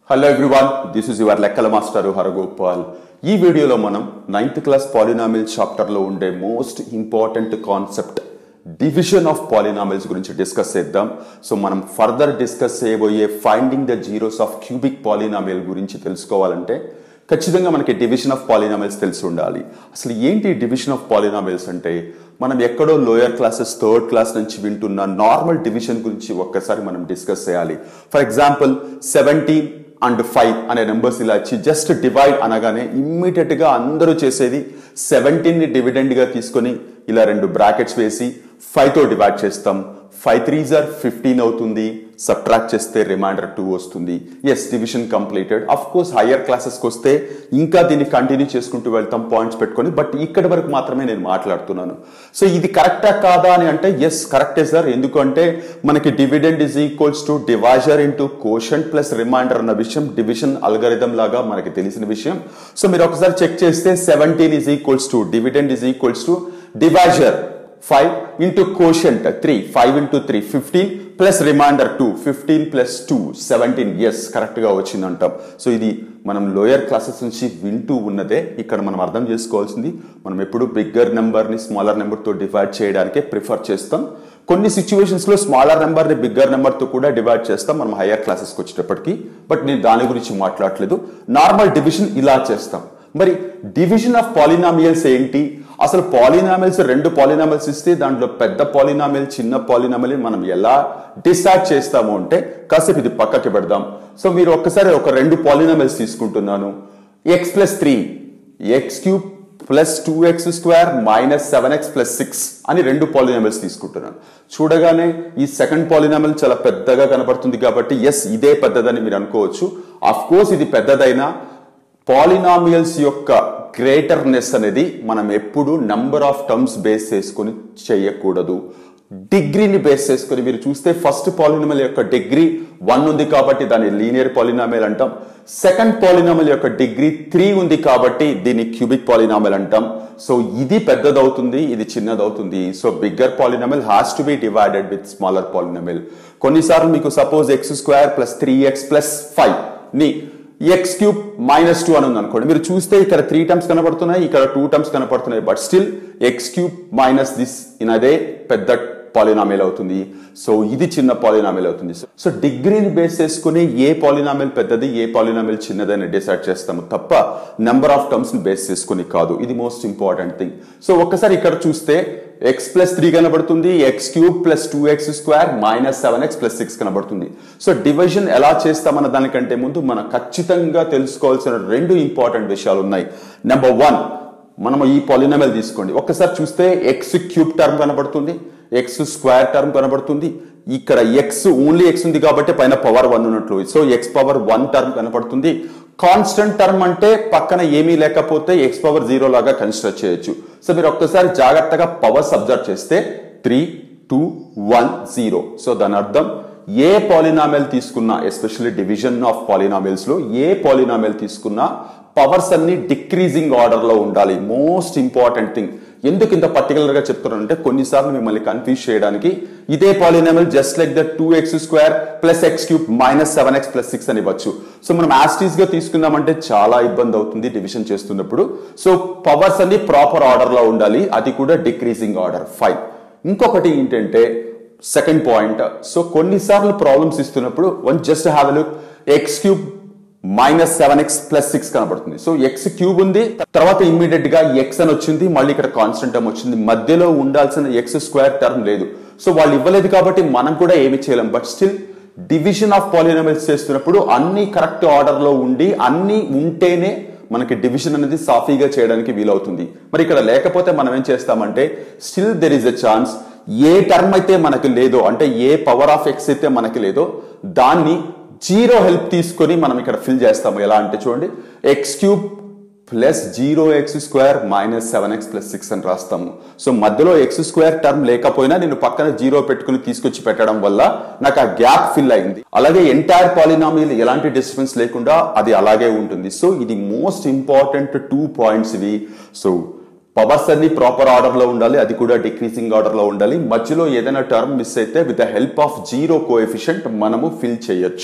hello everyone this is your లెక్కల master Haragopal ఈ వీడియోలో మనం నైన్త్ క్లాస్ పాలినామిల్ చాప్టర్లో ఉండే most important concept division of polynomials గురించి డిస్కస్ చేద్దాం సో మనం ఫర్దర్ డిస్కస్ చేయబోయే finding the zeros of cubic polynomial గురించి తెలుసుకోవాలంటే ఖచ్చితంగా మనకి డివిజన్ ఆఫ్ పాలినామిల్స్ తెలిసి ఉండాలి అసలు ఏంటి డివిజన్ ఆఫ్ పాలినామిల్స్ అంటే మనం ఎక్కడో లోయర్ క్లాసెస్ థర్డ్ క్లాస్ నుంచి వింటున్న నార్మల్ డివిజన్ గురించి ఒక్కసారి మనం డిస్కస్ చేయాలి for example seventeen and five అనే నెంబర్స్ ఇలా ఇచ్చి జస్ట్ డివైడ్ అనగానే ఇమ్మీడియట్ గా అందరూ చేసేది సెవెంటీన్ ని డివిడెండ్ గా తీసుకొని ఇలా రెండు బ్రాకెట్స్ వేసి ఫైవ్ తో డివైడ్ చేస్తాం ఫైవ్ త్రీ జార్ ఫిఫ్టీన్ అవుతుంది సబ్ట్రాక్ట్ చేస్తే రిమైండర్ టూ వస్తుంది yes division completed of course higher క్లాసెస్కి వస్తే ఇంకా దీన్ని కంటిన్యూ చేసుకుంటూ వెళ్తాం పాయింట్స్ పెట్టుకొని బట్ ఇక్కడి వరకు మాత్రమే నేను మాట్లాడుతున్నాను సో ఇది కరెక్టా కాదా అని అంటే ఎస్ కరెక్టే సార్ ఎందుకంటే మనకి dividend is equals to divisor into quotient plus remainder అన్న విషయం డివిజన్ అల్గరిథం లాగా మనకి తెలిసిన విషయం సో మీరు ఒకసారి చెక్ చేస్తే seventeen is equals to dividend is equals to divisor five into quotient three five into three fifteen plus remainder two fifteen plus two seventeen yes correct గా వచ్చిందంటాం సో ఇది మనం లోయర్ క్లాసెస్ నుంచి వింటూ ఉన్నదే ఇక్కడ మనం అర్థం చేసుకోవాల్సింది మనం ఎప్పుడు బిగ్గర్ నెంబర్ ని స్మాలర్ నెంబర్ తో డివైడ్ చేయడానికే ప్రిఫర్ చేస్తాం కొన్ని సిచ్యువేషన్స్ లో స్మాలర్ నెంబర్ ని బిగ్గర్ నెంబర్ తో కూడా డివైడ్ చేస్తాం మనం హయ్యర్ క్లాసెస్కి వచ్చేటప్పటికి బట్ నేను దాని గురించి మాట్లాడలేదు నార్మల్ డివిజన్ ఇలా చేస్తాం మరి డివిజన్ ఆఫ్ పాలినామియల్స్ ఏంటి అసలు పాలినామిల్స్ రెండు పాలినామిల్స్ ఇస్తే దాంట్లో పెద్ద పాలినామిల్ చిన్న పాలినామిల్ మనం ఎలా డిసైడ్ చేస్తాము అంటే కాసేపు ఇది పక్కకి పెడదాం సో మీరు ఒక్కసారి ఒక రెండు పాలినామిల్స్ తీసుకుంటున్నాను x plus three x cube plus two x square minus seven x plus six అని రెండు పాలినామిల్స్ తీసుకుంటున్నాను చూడగానే ఈ సెకండ్ పాలినామిల్ చాలా పెద్దగా కనపడుతుంది కాబట్టి ఎస్ ఇదే పెద్దదని మీరు అనుకోవచ్చు అఫ్ కోర్స్ ఇది పెద్దదైనా పాలినామియల్స్ యొక్క గ్రేటర్నెస్ అనేది మనం ఎప్పుడు నంబర్ ఆఫ్ టర్మ్స్ బేస్ చేసుకొని చేయకూడదు డిగ్రీని బేస్ చేసుకొని మీరు చూస్తే ఫస్ట్ పాలినామిల్ యొక్క డిగ్రీ వన్ ఉంది కాబట్టి దాన్ని లీనియర్ పాలినామిల్ అంటాం సెకండ్ పాలినామిల్ యొక్క డిగ్రీ త్రీ ఉంది కాబట్టి దీన్ని క్యూబిక్ పాలినామిల్ అంటాం సో ఇది పెద్దదవుతుంది ఇది చిన్నదవుతుంది so bigger polynomial has to be divided with smaller polynomial కొన్నిసార్లు మీకు suppose x square plus three x plus five ని ఎక్స్ క్యూబ్ మైనస్ టూ అని ఉంది అనుకోండి మీరు చూస్తే ఇక్కడ త్రీ టర్మ్స్ కనపడుతున్నాయి ఇక్కడ టూ టర్మ్స్ కనపడుతున్నాయి but still x cube minus this in అదే పెద్ద పాలినామిల్ అవుతుంది సో ఇది చిన్న పాలినామిల్ అవుతుంది సో డిగ్రీని బేస్ చేసుకుని ఏ పాలినామిల్ పెద్దది ఏ పాలినామిల్ చిన్నదని డిసైడ్ చేస్తాము తప్ప నెంబర్ ఆఫ్ టర్మ్స్ ని బేస్ చేసుకుని కాదు ఇది మోస్ట్ ఇంపార్టెంట్ థింగ్ సో ఒక్కసారి ఇక్కడ చూస్తే ఎక్స్ ప్లస్ త్రీ కనబడుతుంది x cube plus two x square minus seven x plus six కనబడుతుంది సో డివిజన్ ఎలా చేస్తామన్న దానికంటే ముందు మనం ఖచ్చితంగా తెలుసుకోవాల్సిన రెండు ఇంపార్టెంట్ విషయాలు ఉన్నాయి నెంబర్ వన్ మనం ఈ పాలినామిల్ తీసుకోండి ఒక్కసారి చూస్తే ఎక్స్ క్యూబ్ టర్మ్ కనబడుతుంది ఎక్స్ స్క్వేర్ టర్మ్ కనబడుతుంది ఇక్కడ ఎక్స్ ఓన్లీ ఎక్స్ ఉంది కాబట్టి పైన పవర్ వన్ ఉన్నట్లు so x power one term constant కాన్స్టెంట్ టర్మ్ అంటే పక్కన ఏమీ లేకపోతే ఎక్స్ పవర్ జీరో లాగా కన్సిడర్ చేయొచ్చు సో మీరు ఒక్కసారి జాగ్రత్తగా పవర్స్ అబ్జర్వ్ చేస్తే three two one zero so దాని అర్థం ఏ పాలినామిల్ తీసుకున్నా ఎస్పెషల్లీ డివిజన్ ఆఫ్ పాలినామిల్స్ లో ఏ పాలినామిల్ తీసుకున్నా పవర్స్ అన్ని డిక్రీజింగ్ ఆర్డర్ లో ఉండాలి మోస్ట్ ఇంపార్టెంట్ థింగ్ ఎందుకు ఇంత పర్టికులర్ గా చెప్తున్నానంటే కొన్నిసార్లు మిమ్మల్ని కన్ఫ్యూజ్ చేయడానికి ఇదే polynomial just like the two x square plus x cube minus seven x plus six అని ఇవ్వచ్చు సో మనం యాస్టీస్ గా తీసుకుందామంటే చాలా ఇబ్బంది అవుతుంది డివిజన్ చేస్తున్నప్పుడు సో పవర్స్ అన్ని ప్రాపర్ ఆర్డర్ లో ఉండాలి అది కూడా డిక్రీజింగ్ ఆర్డర్ ఫైవ్ ఇంకొకటి ఏంటంటే సెకండ్ పాయింట్ సో కొన్నిసార్లు ప్రాబ్లమ్స్ ఇస్తున్నప్పుడు one just have look x cube minus seven x plus six కనబడుతుంది సో ఎక్స్ క్యూబ్ ఉంది తర్వాత ఇమ్మీడియట్ గా ఎక్స్ అని వచ్చింది మళ్ళీ ఇక్కడ కాన్స్టెంట్ టర్మ్ వచ్చింది మధ్యలో ఉండాల్సిన ఎక్స్ స్క్వేర్ టర్మ్ లేదు సో వాళ్ళు ఇవ్వలేదు కాబట్టి మనం కూడా ఏమి చేయలేం but still division of polynomials చేస్తున్నప్పుడు అన్ని కరెక్ట్ ఆర్డర్ లో ఉండి అన్ని ఉంటేనే మనకి డివిజన్ అనేది సాఫీగా చేయడానికి వీలవుతుంది మరి ఇక్కడ లేకపోతే మనం ఏం చేస్తామంటే still there is a chance ఏ టర్మ్ అయితే మనకి లేదో అంటే ఏ పవర్ ఆఫ్ ఎక్స్ అయితే మనకి లేదో దాన్ని జీరో హెల్ప్ తీసుకొని మనం ఇక్కడ ఫిల్ చేస్తాము ఎలా అంటే చూడండి x cube plus zero x square minus seven x plus six అని రాస్తాము సో మధ్యలో ఎక్స్ స్క్వేర్ టర్మ్ లేకపోయినా నేను పక్కన జీరో పెట్టుకుని తీసుకొచ్చి పెట్టడం వల్ల నాకు ఆ గ్యాప్ ఫిల్ అయింది అలాగే ఎంటైర్ పాలినామిల్ ఎలాంటి డిస్టర్బెన్స్ లేకుండా అది అలాగే ఉంటుంది సో ఇది మోస్ట్ ఇంపార్టెంట్ టూ పాయింట్స్ ఇవి సో పవర్స్ అన్ని ప్రాపర్ ఆర్డర్ లో ఉండాలి అది కూడా డిక్రీసింగ్ ఆర్డర్ లో ఉండాలి మధ్యలో ఏదైనా టర్మ్ మిస్ అయితే with the help of zero coefficient మనము ఫిల్ చేయొచ్చు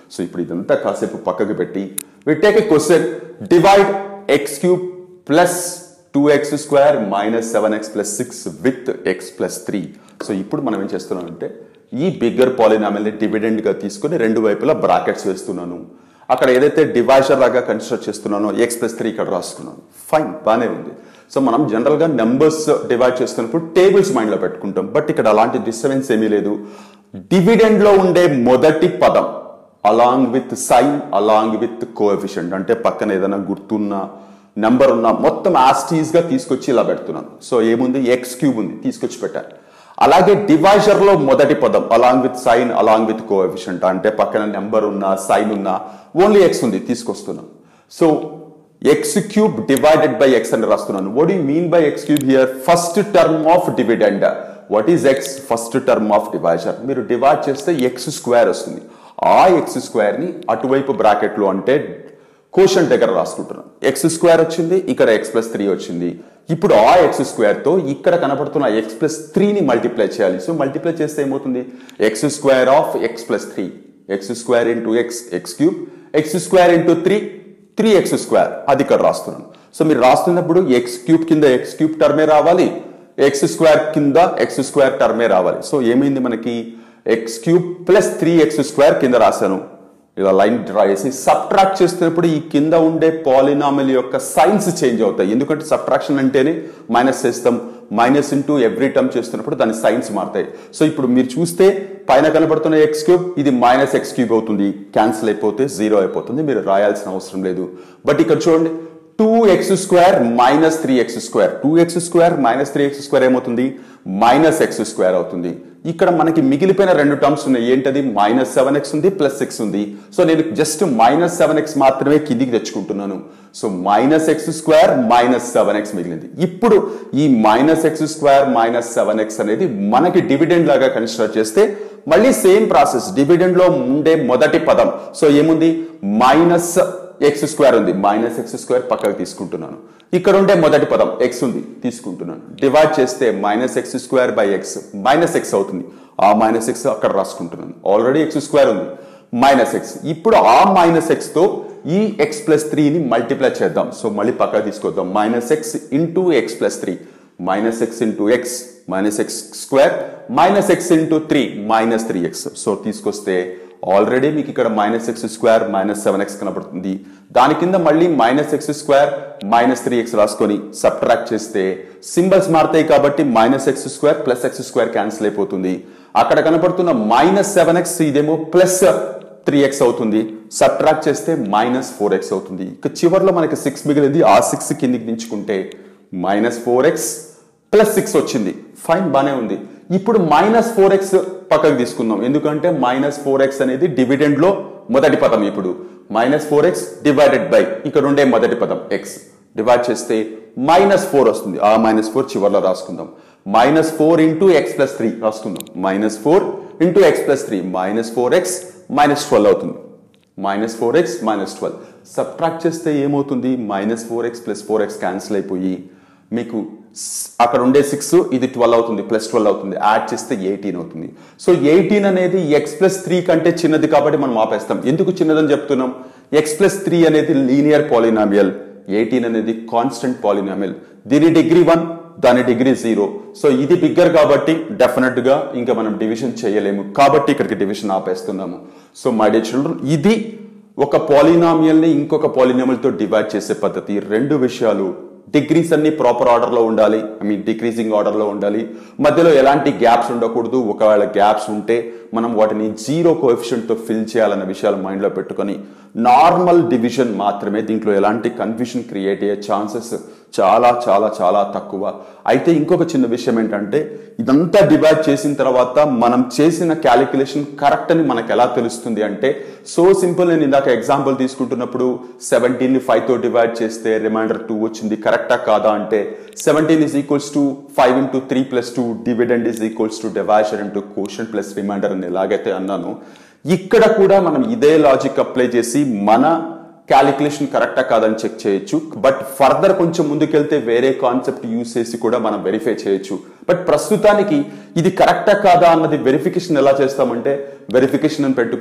సో ఇప్పుడు ఇదంతా కాసేపు పక్కకు పెట్టి we take a question divide x cube plus two x square minus seven x plus six with x plus three so ఇప్పుడు మనం ఏం చేస్తున్నాం అంటే ఈ బిగ్గర్ పాలినామిల్ని డివిడెండ్ గా తీసుకొని రెండు వైపులా బ్రాకెట్స్ వేస్తున్నాను అక్కడ ఏదైతే డివైజర్ లాగా కన్స్ట్రక్ట్ చేస్తున్నానో ఎక్స్ ప్లస్ త్రీ ఇక్కడ రాసుకున్నాను ఫైన్ బాగానే ఉంది సో మనం జనరల్ గా నెంబర్స్ డివైడ్ చేస్తున్నప్పుడు టేబుల్స్ మైండ్ లో పెట్టుకుంటాం బట్ ఇక్కడ అలాంటి డిస్టర్బెన్స్ ఏమీ లేదు డివిడెండ్ లో ఉండే మొదటి పదం along with sign along with coefficient అంటే పక్కన ఏదైనా గుర్తున్న నెంబర్ ఉన్న మొత్తం యాస్టీస్ గా తీసుకొచ్చి ఇలా పెడుతున్నాను సో ఏముంది ఎక్స్ క్యూబ్ ఉంది తీసుకొచ్చి పెట్టాను అలాగే డివైజర్ లో మొదటి పదం along with sign along with coefficient అంటే పక్కన నెంబర్ ఉన్న సైన్ ఉన్న ఓన్లీ ఎక్స్ ఉంది తీసుకొస్తున్నాం so x cube divided by x అని రాస్తున్నాను what you mean by x cube here first term of dividend what is x first term of divisor మీరు divide చేస్తే ఎక్స్ స్క్వేర్ వస్తుంది ఆ ఎక్స్ స్క్వేర్ ని అటువైపు బ్రాకెట్ లో అంటే కోషన్ దగ్గర రాసుకుంటున్నాను ఎక్స్ స్క్వేర్ వచ్చింది ఇక్కడ ఎక్స్ ప్లస్ త్రీ వచ్చింది ఇప్పుడు ఆ ఎక్స్ స్క్వేర్ తో ఇక్కడ కనపడుతున్న ఎక్స్ ప్లస్ త్రీని మల్టిప్లై చేయాలి సో మల్టిప్లై చేస్తే ఏమవుతుంది x square of x plus three x square into x x cube x square into three three x square అది ఇక్కడ రాస్తున్నాను సో మీరు రాస్తున్నప్పుడు ఎక్స్ క్యూబ్ కింద ఎక్స్ క్యూబ్ టర్మే రావాలి ఎక్స్ స్క్వేర్ కింద ఎక్స్ స్క్వేర్ టర్మే రావాలి సో ఏమైంది మనకి x cube plus three x square కింద రాశాను ఇలా లైన్ డ్రా చేసి సబ్ట్రాక్ట్ చేస్తున్నప్పుడు ఈ కింద ఉండే పాలినామిల్ యొక్క సైన్స్ చేంజ్ అవుతాయి ఎందుకంటే సబ్ట్రాక్షన్ అంటేనే మైనస్ చేస్తాం మైనస్ ఇంటూ ఎవ్రీ టర్మ్ చేస్తున్నప్పుడు దాని సైన్స్ మారుతాయి సో ఇప్పుడు మీరు చూస్తే పైన కనబడుతున్న ఎక్స్ క్యూబ్ ఇది మైనస్ ఎక్స్ క్యూబ్ అవుతుంది క్యాన్సిల్ అయిపోతే జీరో అయిపోతుంది మీరు రాయాల్సిన అవసరం లేదు బట్ ఇక్కడ చూడండి two x square minus three x square two x square minus three x square ఏమవుతుంది మైనస్ ఎక్స్ స్క్వేర్ అవుతుంది ఇక్కడ మనకి మిగిలిపోయిన రెండు టర్మ్స్ ఉన్నాయి ఏంటది మైనస్ సెవెన్ ఎక్స్ ఉంది ప్లస్ సిక్స్ ఉంది సో నేను జస్ట్ మైనస్ సెవెన్ ఎక్స్ మాత్రమే కిందికి తెచ్చుకుంటున్నాను so minus x square minus seven X మిగిలింది ఇప్పుడు ఈ minus x square minus seven x అనేది మనకి డివిడెండ్ లాగా కన్సిడర్ చేస్తే మళ్ళీ సేమ్ ప్రాసెస్ డివిడెండ్ లో ఉండే మొదటి పదం సో ఏముంది మైనస్ ఎక్స్ స్క్వేర్ ఉంది మైనస్ ఎక్స్ స్క్వేర్ పక్కకు తీసుకుంటున్నాను ఇక్కడ ఉండే మొదటి పదం ఎక్స్ ఉంది తీసుకుంటున్నాను డివైడ్ చేస్తే minus x square by x minus x అవుతుంది ఆ మైనస్ ఎక్స్ అక్కడ రాసుకుంటున్నాను ఆల్రెడీ ఎక్స్ స్క్వేర్ ఉంది మైనస్ ఎక్స్ ఇప్పుడు ఆ మైనస్ ఎక్స్ తో ఈ ఎక్స్ ప్లస్ త్రీని మల్టిప్లై చేద్దాం సో మళ్ళీ పక్కకు తీసుకొద్దాం minus x into x plus three minus x into x minus x square minus x into three minus three x so తీసుకొస్తే ఆల్రెడీ మీకు ఇక్కడ minus x square minus seven x కనబడుతుంది దాని కింద మళ్ళీ minus x square minus three x రాసుకొని subtract చేస్తే symbols మారుతాయి కాబట్టి minus x square plus x square cancel అయిపోతుంది అక్కడ కనపడుతున్న మైనస్ సెవెన్ ఎక్స్ ఇదేమో ప్లస్ త్రీ ఎక్స్ అవుతుంది సబ్ట్రాక్ట్ చేస్తే మైనస్ ఫోర్ ఎక్స్ అవుతుంది ఇక చివరిలో మనకి సిక్స్ మిగిలింది ఆ సిక్స్ కిందికి దించుకుంటే minus four x plus six వచ్చింది ఫైన్ బానే ఉంది ఇప్పుడు మైనస్ ఫోర్ ఎక్స్ పక్కకు తీసుకుందాం ఎందుకంటే మైనస్ ఫోర్ ఎక్స్ అనేది డివిడెండ్ లో మొదటి పదం ఇప్పుడు minus four x divided by ఇక్కడ ఉండే మొదటి పదం ఎక్స్ డివైడ్ చేస్తే మైనస్ ఫోర్ వస్తుంది ఆ మైనస్ ఫోర్ చివరిలో రాసుకుందాం minus four into x plus three రాసుకుందాం minus four into x plus three minus four x minus twelve అవుతుంది minus four x minus twelve subtract చేస్తే ఏమవుతుంది minus four x plus four x cancel అయిపోయి మీకు స్- అక్కడ ఉండే సిక్స్ ఇది ట్వెల్వ్ అవుతుంది ప్లస్ ట్వెల్వ్ అవుతుంది యాడ్ చేస్తే ఎయిటీన్ అవుతుంది సో ఎయిటీన్ అనేది ఎక్స్ ప్లస్ త్రీ కంటే చిన్నది కాబట్టి మనం ఆపేస్తాం ఎందుకు చిన్నదని చెప్తున్నాం ఎక్స్ ప్లస్ త్రీ అనేది లీనియర్ పాలినామియల్ ఎయిటీన్ అనేది కాన్స్టెంట్ పాలినామియల్ దీని డిగ్రీ వన్ దాని డిగ్రీ జీరో సో ఇది బిగ్గర్ కాబట్టి డెఫినెట్ గా ఇంకా మనం డివిజన్ చేయలేము కాబట్టి ఇక్కడికి డివిజన్ ఆపేస్తున్నాము సో మై డే చిల్డ్రన్ ఇది ఒక పాలినామియల్ ని ఇంకొక పాలినామియల్ తో డివైడ్ చేసే పద్ధతి రెండు విషయాలు డిగ్రీస్ అన్ని ప్రాపర్ ఆర్డర్ లో ఉండాలి ఐ మీన్ డిక్రీజింగ్ ఆర్డర్ లో ఉండాలి మధ్యలో ఎలాంటి గ్యాప్స్ ఉండకూడదు ఒకవేళ గ్యాప్స్ ఉంటే మనం వాటిని జీరో కోఎఫిషియంట్ తో ఫిల్ చేయాలన్న విషయాలు మైండ్ లో పెట్టుకొని నార్మల్ డివిజన్ మాత్రమే దీంట్లో ఎలాంటి కన్ఫ్యూషన్ క్రియేట్ అయ్యే ఛాన్సెస్ చాలా చాలా చాలా తక్కువ అయితే ఇంకొక చిన్న విషయం ఏంటంటే ఇదంతా డివైడ్ చేసిన తర్వాత మనం చేసిన క్యాలిక్యులేషన్ కరెక్ట్ అని మనకు ఎలా తెలుస్తుంది అంటే సో సింపుల్ నేను ఇందాక ఎగ్జాంపుల్ తీసుకుంటున్నప్పుడు సెవెంటీన్ ని ఫైవ్ తో డివైడ్ చేస్తే రిమైండర్ టూ వచ్చింది కరెక్టా కాదా అంటే seventeen is equals to five into three plus two dividend is equals to divisor into question plus remainder అని ఎలాగైతే అన్నాను ఇక్కడ కూడా మనం ఇదే లాజిక్ అప్లై చేసి మన క్యాలిక్యులేషన్ కరెక్టా కాదని చెక్ చేయొచ్చు బట్ ఫర్దర్ కొంచెం ముందుకెళ్తే వేరే కాన్సెప్ట్ యూస్ చేసి కూడా మనం వెరిఫై చేయొచ్చు బట్ ప్రస్తుతానికి ఇది కరెక్టా కాదా అన్నది వెరిఫికేషన్ ఎలా చేస్తామంటే వెరిఫికేషన్ అని పెట్టుకొని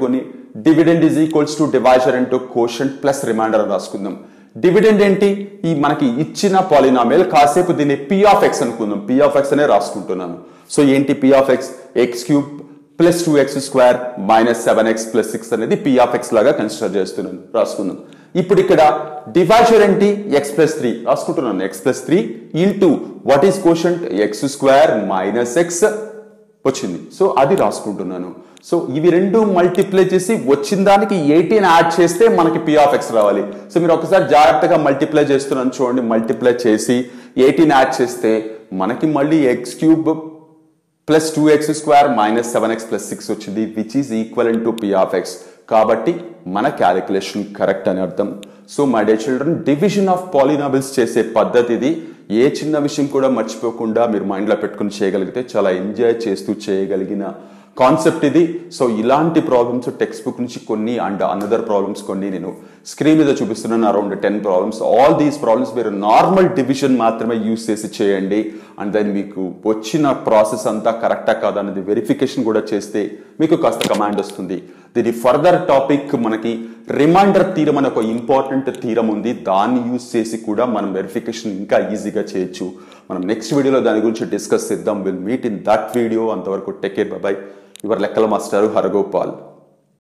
dividend is equals to divisor into quotient plus remainder అని రాసుకుందాం డివిడెండ్ ఏంటి ఈ మనకి ఇచ్చిన పాలినామియల్ కాసేపు దీన్ని పి ఆఫ్ ఎక్స్ అనుకుందాం పి ఆఫ్ ఎక్స్ అనే రాసుకుంటున్నాను సో ఏంటి p of x x cube plus two x square minus seven x plus six అనేది పి ఆఫ్ ఎక్స్ లాగా కన్సిడర్ చేస్తున్నాను రాసుకుందాం ఇప్పుడు ఇక్కడ డివైజర్ ఏంటి ఎక్స్ ప్లస్ త్రీ రాసుకుంటున్నాను x plus three into what is quotient x square minus x వచ్చింది so అది రాసుకుంటున్నాను సో ఇవి రెండు మల్టిప్లై చేసి వచ్చిన దానికి ఎయిటీన్ యాడ్ చేస్తే మనకి పి ఆఫ్ ఎక్స్ రావాలి సో మీరు ఒకసారి జాగ్రత్తగా మల్టిప్లై చేస్తున్నాను చూడండి మల్టిప్లై చేసి ఎయిటీన్ యాడ్ చేస్తే మనకి మళ్ళీ x cube plus two x square minus seven x plus six వచ్చింది which is equal to p of x కాబట్టి మన క్యాలిక్యులేషన్ కరెక్ట్ అని అర్థం so my dear children division of polynomials చేసే పద్ధతి ఇది ఏ చిన్న విషయం కూడా మర్చిపోకుండా మీరు మైండ్లో పెట్టుకుని చేయగలిగితే చాలా ఎంజాయ్ చేస్తూ చేయగలిగిన కాన్సెప్ట్ ఇది సో ఇలాంటి ప్రాబ్లమ్స్ టెక్స్ట్ బుక్ నుంచి కొన్ని అండ్ అనదర్ ప్రాబ్లమ్స్ కొన్ని నేను స్క్రీన్ మీద చూపిస్తున్నాను around ten problems all these problems మీరు నార్మల్ డివిజన్ మాత్రమే యూస్ చేసి చేయండి అండ్ దెన్ మీకు వచ్చిన ప్రాసెస్ అంతా కరెక్టా కాదా అనేది వెరిఫికేషన్ కూడా చేస్తే మీకు కాస్త కమాండ్ వస్తుంది దీని ఫర్దర్ టాపిక్ మనకి రిమైండర్ థీరం అనే ఒక ఇంపార్టెంట్ థీరం ఉంది దాన్ని యూస్ చేసి కూడా మనం వెరిఫికేషన్ ఇంకా ఈజీగా చేయొచ్చు మనం నెక్స్ట్ వీడియోలో దాని గురించి డిస్కస్ చేద్దాం will meet in that video అంతవరకు టేక్ కేర్ బాయ్ యువర్ లెక్కల మాస్టర్ హరగోపాల్